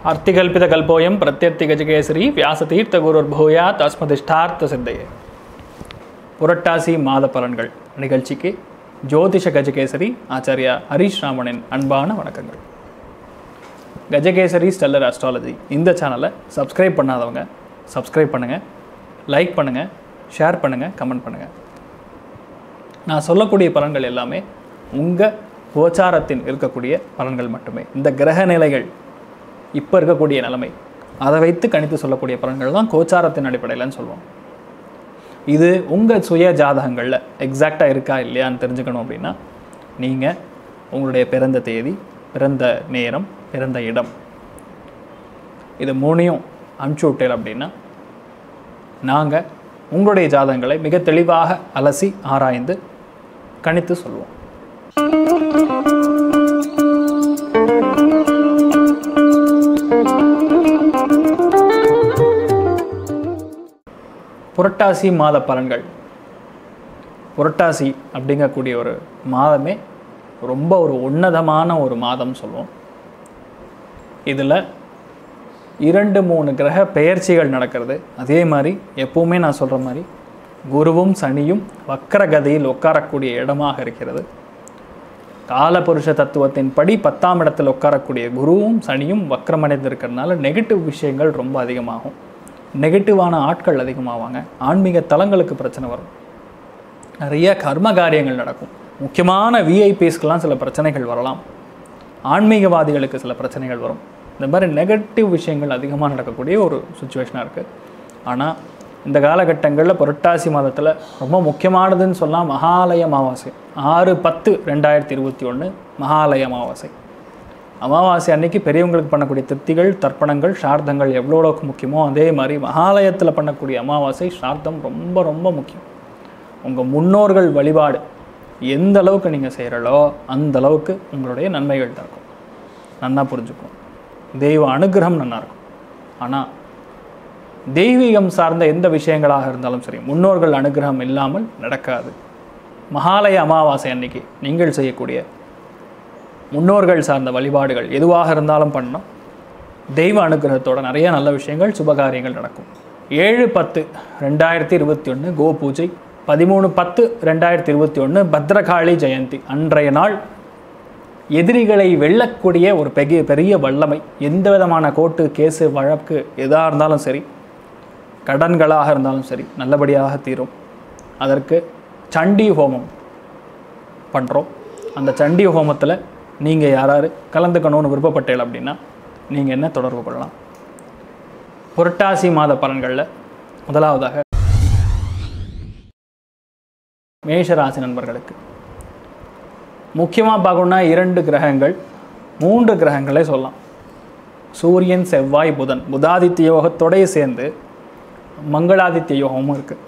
அர்த்திகல்பிதகல்போயம் பிரத்யர்த்தி கஜகேசரி வியாசதீர்த்த குருர் பூயா தஸ்மதிஷ்டார்த்த சித்தையே புரட்டாசி மாத பலன்கள் நிகழ்ச்சிக்கு ஜோதிஷ கஜகேசரி ஆச்சாரியா ஹரீஷ் ராமனின் அன்பான வணக்கங்கள் கஜகேசரி ஸ்டெல்லர் அஸ்ட்ராலஜி இந்த சேனலை சப்ஸ்கிரைப் பண்ணாதவங்க சப்ஸ்கிரைப் பண்ணுங்கள் லைக் பண்ணுங்கள் ஷேர் பண்ணுங்கள் கமெண்ட் பண்ணுங்கள் நான் சொல்லக்கூடிய பலன்கள் எல்லாமே உங்கள் கோச்சாரத்தின் இருக்கக்கூடிய பலன்கள் மட்டுமே இந்த கிரக நிலைகள் இப்போ இருக்கக்கூடிய நிலைமை அதை வைத்து கணித்து சொல்லக்கூடிய பலன்கள் தான் கோச்சாரத்தின் அடிப்படையிலன்னு சொல்லுவோம் இது உங்கள் சுய ஜாதகங்களில் எக்ஸாக்டாக இருக்கா இல்லையான்னு தெரிஞ்சுக்கணும் அப்படின்னா நீங்கள் உங்களுடைய பிறந்த தேதி பிறந்த நேரம் பிறந்த இடம் இது மூணையும் அனுப்பிச்சி விட்டேன் அப்படின்னா நாங்கள் உங்களுடைய ஜாதகங்களை மிக தெளிவாக அலசி ஆராய்ந்து கணித்து சொல்லுவோம் புரட்டாசி மாத பலன்கள் புரட்டாசி அப்படிங்கக்கூடிய ஒரு மாதமே ரொம்ப ஒரு உன்னதமான ஒரு மாதம் சொல்லுவோம் இதில் இரண்டு மூணு கிரக பெயர்ச்சிகள் நடக்கிறது அதே மாதிரி எப்பவுமே நான் சொல்கிற மாதிரி குருவும் சனியும் வக்கரகதியில் உட்காரக்கூடிய இடமாக இருக்கிறது காலபுருஷ தத்துவத்தின்படி பத்தாம் இடத்தில் உட்காரக்கூடிய குருவும் சனியும் வக்கரமடைந்திருக்கிறதுனால நெகட்டிவ் விஷயங்கள் ரொம்ப அதிகமாகும் நெகட்டிவான ஆட்கள் அதிகமாவாங்க ஆன்மீக தலங்களுக்கு பிரச்சனை வரும் நிறைய கர்ம காரியங்கள் நடக்கும் முக்கியமான விஐபிஸ்க்கெலாம் சில பிரச்சனைகள் வரலாம் ஆன்மீகவாதிகளுக்கு சில பிரச்சனைகள் வரும் இந்த மாதிரி நெகட்டிவ் விஷயங்கள் அதிகமாக நடக்கக்கூடிய ஒரு சுச்சுவேஷனாக இருக்குது ஆனால் இந்த காலகட்டங்களில் புரட்டாசி மாதத்தில் ரொம்ப முக்கியமானதுன்னு சொல்லலாம் மகாலய அமாவாசை ஆறு பத்து ரெண்டாயிரத்தி இருபத்தி ஒன்று மகாலய அமாவாசை அமாவாசை அன்னைக்கு பெரியவங்களுக்கு பண்ணக்கூடிய திருப்திகள் தர்ப்பணங்கள் சார்த்தங்கள் எவ்வளோ அளவுக்கு முக்கியமோ அதே மாதிரி மகாலயத்தில் பண்ணக்கூடிய அமாவாசை சார்த்தம் ரொம்ப ரொம்ப முக்கியம் உங்கள் முன்னோர்கள் வழிபாடு எந்த அளவுக்கு நீங்கள் செய்கிறளோ அந்த அளவுக்கு உங்களுடைய நன்மைகள் இருக்கும் நன்னா புரிஞ்சுக்கும் தெய்வ அனுகிரகம் நல்லா இருக்கும் ஆனால் தெய்வீகம் சார்ந்த எந்த விஷயங்களாக இருந்தாலும் சரி முன்னோர்கள் அனுகிரகம் இல்லாமல் நடக்காது மகாலய அமாவாசை அன்னைக்கு நீங்கள் செய்யக்கூடிய முன்னோர்கள் சார்ந்த வழிபாடுகள் எதுவாக இருந்தாலும் பண்ணணும் தெய்வ அனுகிரகத்தோட நிறைய நல்ல விஷயங்கள் சுபகாரியங்கள் நடக்கும் ஏழு பத்து ரெண்டாயிரத்தி இருபத்தி ஒன்று கோ பூஜை பதிமூணு பத்து ரெண்டாயிரத்தி இருபத்தி ஒன்று பத்ரகாளி ஜெயந்தி அன்றைய நாள் எதிரிகளை வெல்லக்கூடிய ஒரு பெரிய பெரிய வல்லமை எந்த விதமான கோர்ட்டு கேஸு வழக்கு எதாக இருந்தாலும் சரி கடன்களாக இருந்தாலும் சரி நல்லபடியாக தீரும் அதற்கு சண்டி ஹோமம் பண்ணுறோம் அந்த சண்டி ஹோமத்தில் நீங்கள் யாராரு கலந்துக்கணும்னு விருப்பப்பட்டீங்க அப்படின்னா நீங்கள் என்ன தொடர்பு கொள்ளலாம் புரட்டாசி மாத பலன்களில் முதலாவதாக மேஷராசி நண்பர்களுக்கு முக்கியமாக பார்க்கணுன்னா இரண்டு கிரகங்கள் மூன்று கிரகங்களே சொல்லலாம் சூரியன் செவ்வாய் புதன் புதாதித்ய யோகத்தோடய சேர்ந்து மங்களாதித்ய யோகமும் இருக்குது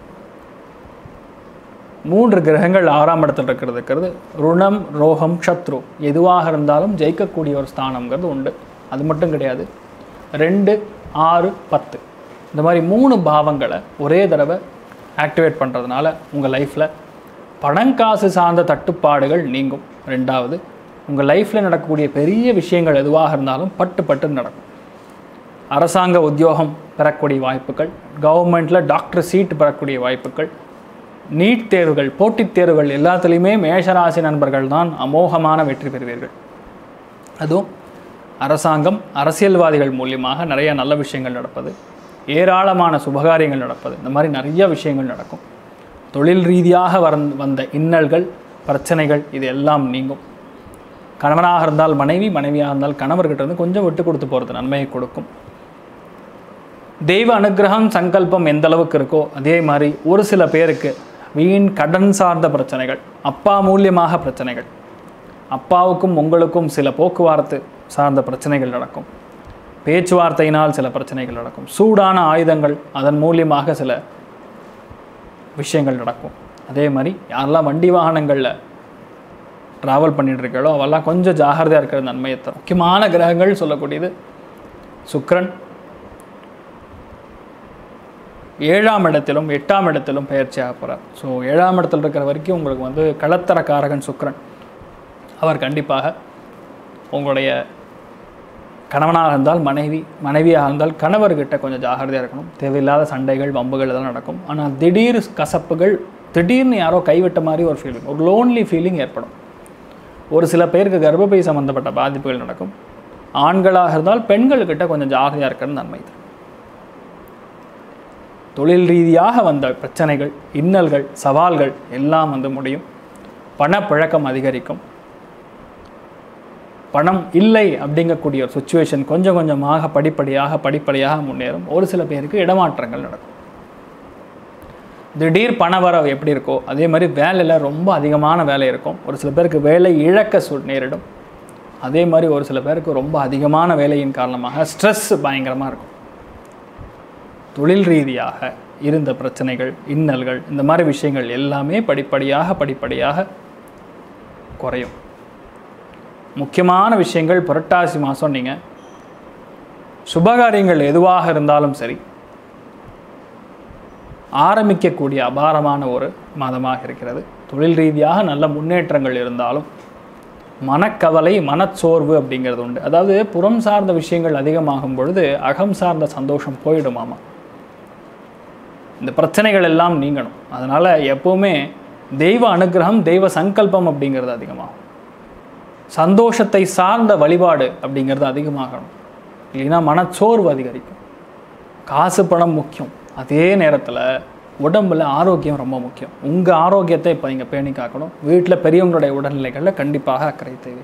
மூன்று கிரகங்கள் ஆறாம் இடத்துல இருக்கிறது இருக்கிறது ருணம் ரோகம் சத்ரு எதுவாக இருந்தாலும் ஜெயிக்கக்கூடிய ஒரு ஸ்தானம்ங்கிறது உண்டு அது மட்டும் கிடையாது ரெண்டு ஆறு பத்து இந்த மாதிரி மூணு பாவங்களை ஒரே தடவை ஆக்டிவேட் பண்ணுறதுனால உங்கள் லைஃப்பில் பணங்காசு சார்ந்த தட்டுப்பாடுகள் நீங்கும் ரெண்டாவது உங்கள் லைஃப்பில் நடக்கக்கூடிய பெரிய விஷயங்கள் எதுவாக இருந்தாலும் பட்டு பட்டு நடக்கும் அரசாங்க உத்தியோகம் பெறக்கூடிய வாய்ப்புகள் கவர்மெண்ட்டில் டாக்டர் சீட் பெறக்கூடிய வாய்ப்புகள் நீட் தேர்வுகள் போட்டித் தேர்வுகள் எல்லாத்துலேயுமே மேஷராசி நண்பர்கள் தான் அமோகமான வெற்றி பெறுவீர்கள் அதுவும் அரசாங்கம் அரசியல்வாதிகள் மூலியமாக நிறைய நல்ல விஷயங்கள் நடப்பது ஏராளமான சுபகாரியங்கள் நடப்பது இந்த மாதிரி நிறைய விஷயங்கள் நடக்கும் தொழில் ரீதியாக வந் வந்த இன்னல்கள் பிரச்சனைகள் இது எல்லாம் நீங்கும் கணவனாக இருந்தால் மனைவி மனைவியாக இருந்தால் கணவர்கிட்ட இருந்து கொஞ்சம் விட்டு கொடுத்து போகிறது நன்மையை கொடுக்கும் தெய்வ அனுகிரகம் சங்கல்பம் எந்த அளவுக்கு இருக்கோ அதே மாதிரி ஒரு சில பேருக்கு வீண் கடன் சார்ந்த பிரச்சனைகள் அப்பா மூலியமாக பிரச்சனைகள் அப்பாவுக்கும் உங்களுக்கும் சில போக்குவரத்து சார்ந்த பிரச்சனைகள் நடக்கும் பேச்சுவார்த்தையினால் சில பிரச்சனைகள் நடக்கும் சூடான ஆயுதங்கள் அதன் மூலியமாக சில விஷயங்கள் நடக்கும் அதே மாதிரி யாரெல்லாம் வண்டி வாகனங்களில் ட்ராவல் பண்ணிட்டு இருக்கீங்களோ அவெல்லாம் கொஞ்சம் ஜாகிரதையாக இருக்கிறது நன்மையை தரும் முக்கியமான கிரகங்கள் சொல்லக்கூடியது சுக்கிரன் ஏழாம் இடத்திலும் எட்டாம் இடத்திலும் பயிற்சியாக போகிறார் ஸோ ஏழாம் இடத்துல இருக்கிற வரைக்கும் உங்களுக்கு வந்து களத்தர காரகன் சுக்கிரன் அவர் கண்டிப்பாக உங்களுடைய கணவனாக இருந்தால் மனைவி மனைவியாக இருந்தால் கணவர்கிட்ட கொஞ்சம் ஜாகிரதையாக இருக்கணும் தேவையில்லாத சண்டைகள் வம்புகள் இதெல்லாம் நடக்கும் ஆனால் திடீர் கசப்புகள் திடீர்னு யாரோ கைவிட்ட மாதிரி ஒரு ஃபீலிங் ஒரு லோன்லி ஃபீலிங் ஏற்படும் ஒரு சில பேருக்கு கர்ப்பப்பை சம்பந்தப்பட்ட பாதிப்புகள் நடக்கும் ஆண்களாக இருந்தால் பெண்கள்கிட்ட கொஞ்சம் ஜாகிரதையாக இருக்கிறது நன்மை தரும் தொழில் ரீதியாக வந்த பிரச்சனைகள் இன்னல்கள் சவால்கள் எல்லாம் வந்து முடியும் பணப்புழக்கம் அதிகரிக்கும் பணம் இல்லை அப்படிங்கக்கூடிய ஒரு சுச்சுவேஷன் கொஞ்சம் கொஞ்சமாக படிப்படியாக படிப்படியாக முன்னேறும் ஒரு சில பேருக்கு இடமாற்றங்கள் நடக்கும் திடீர் பணவரவு எப்படி இருக்கோ அதே மாதிரி வேலையில் ரொம்ப அதிகமான வேலை இருக்கும் ஒரு சில பேருக்கு வேலை இழக்க சூ நேரிடும் அதே மாதிரி ஒரு சில பேருக்கு ரொம்ப அதிகமான வேலையின் காரணமாக ஸ்ட்ரெஸ் பயங்கரமாக இருக்கும் தொழில் ரீதியாக இருந்த பிரச்சனைகள் இன்னல்கள் இந்த மாதிரி விஷயங்கள் எல்லாமே படிப்படியாக படிப்படியாக குறையும் முக்கியமான விஷயங்கள் புரட்டாசி மாதம் நீங்கள் சுபகாரியங்கள் எதுவாக இருந்தாலும் சரி ஆரம்பிக்கக்கூடிய அபாரமான ஒரு மாதமாக இருக்கிறது தொழில் ரீதியாக நல்ல முன்னேற்றங்கள் இருந்தாலும் மனக்கவலை மனச்சோர்வு அப்படிங்கிறது உண்டு அதாவது புறம் சார்ந்த விஷயங்கள் அதிகமாகும் பொழுது அகம் சார்ந்த சந்தோஷம் போயிடுமாமா இந்த பிரச்சனைகள் எல்லாம் நீங்கணும் அதனால் எப்போவுமே தெய்வ அனுகிரகம் தெய்வ சங்கல்பம் அப்படிங்கிறது அதிகமாகும் சந்தோஷத்தை சார்ந்த வழிபாடு அப்படிங்கிறது அதிகமாகணும் இல்லைன்னா மனச்சோர்வு அதிகரிக்கும் காசு பணம் முக்கியம் அதே நேரத்தில் உடம்புல ஆரோக்கியம் ரொம்ப முக்கியம் உங்கள் ஆரோக்கியத்தை இப்போ நீங்கள் பேணி காக்கணும் வீட்டில் பெரியவங்களுடைய உடல்நிலைகளில் கண்டிப்பாக அக்கறை தேவை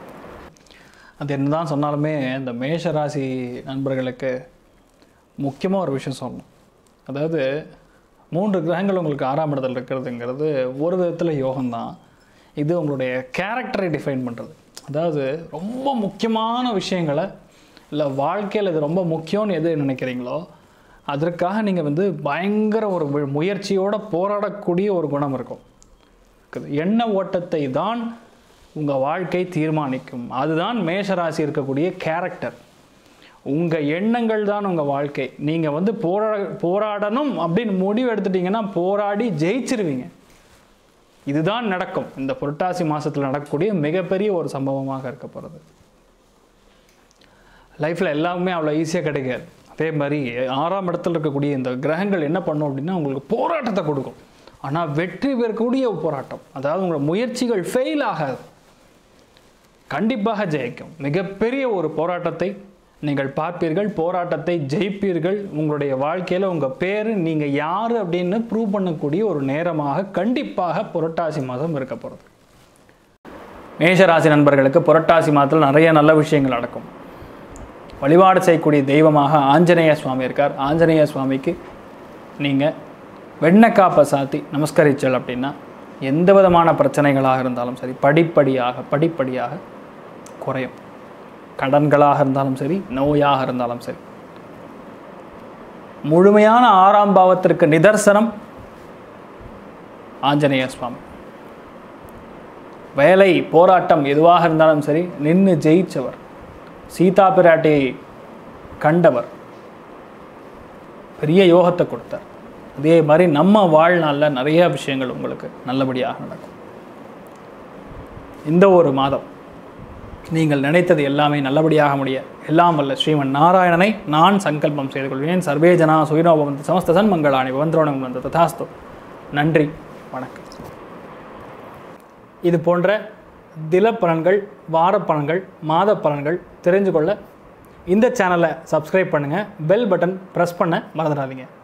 அது என்னதான் சொன்னாலுமே இந்த மேஷ ராசி நண்பர்களுக்கு முக்கியமாக ஒரு விஷயம் சொல்லணும் அதாவது மூன்று கிரகங்கள் உங்களுக்கு ஆறாம் இடத்துல இருக்கிறதுங்கிறது ஒரு விதத்தில் யோகம்தான் இது உங்களுடைய கேரக்டரை டிஃபைன் பண்ணுறது அதாவது ரொம்ப முக்கியமான விஷயங்களை இல்லை வாழ்க்கையில் இது ரொம்ப முக்கியம்னு எது நினைக்கிறீங்களோ அதற்காக நீங்கள் வந்து பயங்கர ஒரு வி- முயற்சியோட போராடக்கூடிய ஒரு குணம் இருக்கும் இருக்குது. எண்ண ஓட்டத்தை தான் உங்கள் வாழ்க்கை தீர்மானிக்கும் அதுதான் மேஷராசி இருக்கக்கூடிய கேரக்டர் உங்கள் எண்ணங்கள் தான் உங்கள் வாழ்க்கை நீங்கள் வந்து போரா போராடணும் அப்படின்னு முடிவு எடுத்துட்டீங்கன்னா போராடி ஜெயிச்சிருவீங்க இதுதான் நடக்கும் இந்த புரட்டாசி மாதத்தில் நடக்கக்கூடிய மிகப்பெரிய ஒரு சம்பவமாக இருக்க போகிறது லைஃப்பில் எல்லாமே அவ்வளோ ஈஸியாக கிடைக்காது அதே மாதிரி ஆறாம் இடத்துல இருக்கக்கூடிய இந்த கிரகங்கள் என்ன பண்ணும் அப்படின்னா உங்களுக்கு போராட்டத்தை கொடுக்கும் ஆனால் வெற்றி பெறக்கூடிய ஒரு போராட்டம் அதாவது உங்களோட முயற்சிகள் ஃபெயில் ஆகாது கண்டிப்பாக ஜெயிக்கும் மிகப்பெரிய ஒரு போராட்டத்தை நீங்கள் பார்ப்பீர்கள் போராட்டத்தை ஜெயிப்பீர்கள் உங்களுடைய வாழ்க்கையில் உங்கள் பேர் நீங்கள் யார் அப்படின்னு ப்ரூவ் பண்ணக்கூடிய ஒரு நேரமாக கண்டிப்பாக புரட்டாசி மாதம் இருக்க போகிறது மேஷராசி நண்பர்களுக்கு புரட்டாசி மாதத்தில் நிறைய நல்ல விஷயங்கள் நடக்கும் வழிபாடு செய்யக்கூடிய தெய்வமாக ஆஞ்சநேய சுவாமி இருக்கார் ஆஞ்சநேய சுவாமிக்கு நீங்கள் வெண்ணக்காப்பை சாத்தி நமஸ்கரிச்சல் அப்படின்னா எந்த விதமான பிரச்சனைகளாக இருந்தாலும் சரி படிப்படியாக படிப்படியாக குறையும் கடன்களாக இருந்தாலும் சரி நோயாக இருந்தாலும் சரி முழுமையான ஆறாம் பாவத்திற்கு நிதர்சனம் ஆஞ்சநேய சுவாமி வேலை போராட்டம் எதுவாக இருந்தாலும் சரி நின்று ஜெயிச்சவர் சீதா பிராட்டியை கண்டவர் பெரிய யோகத்தை கொடுத்தார் அதே மாதிரி நம்ம வாழ்நாளில் நிறைய விஷயங்கள் உங்களுக்கு நல்லபடியாக நடக்கும் இந்த ஒரு மாதம் நீங்கள் நினைத்தது எல்லாமே நல்லபடியாக முடிய எல்லாம் வல்ல ஸ்ரீமன் நாராயணனை நான் சங்கல்பம் செய்து கொள்வேன் சர்வே ஜனா சுயினோபவந்த சமஸ்த சன்மங்களாணி பவந்திரோணம் வந்த ததாஸ்து நன்றி வணக்கம் இது போன்ற தினப்பலன்கள் வாரப்பலன்கள் மாத பலன்கள் தெரிஞ்சு கொள்ள இந்த சேனலை சப்ஸ்கிரைப் பண்ணுங்கள் பெல் பட்டன் ப்ரெஸ் பண்ண மறந்துடாதீங்க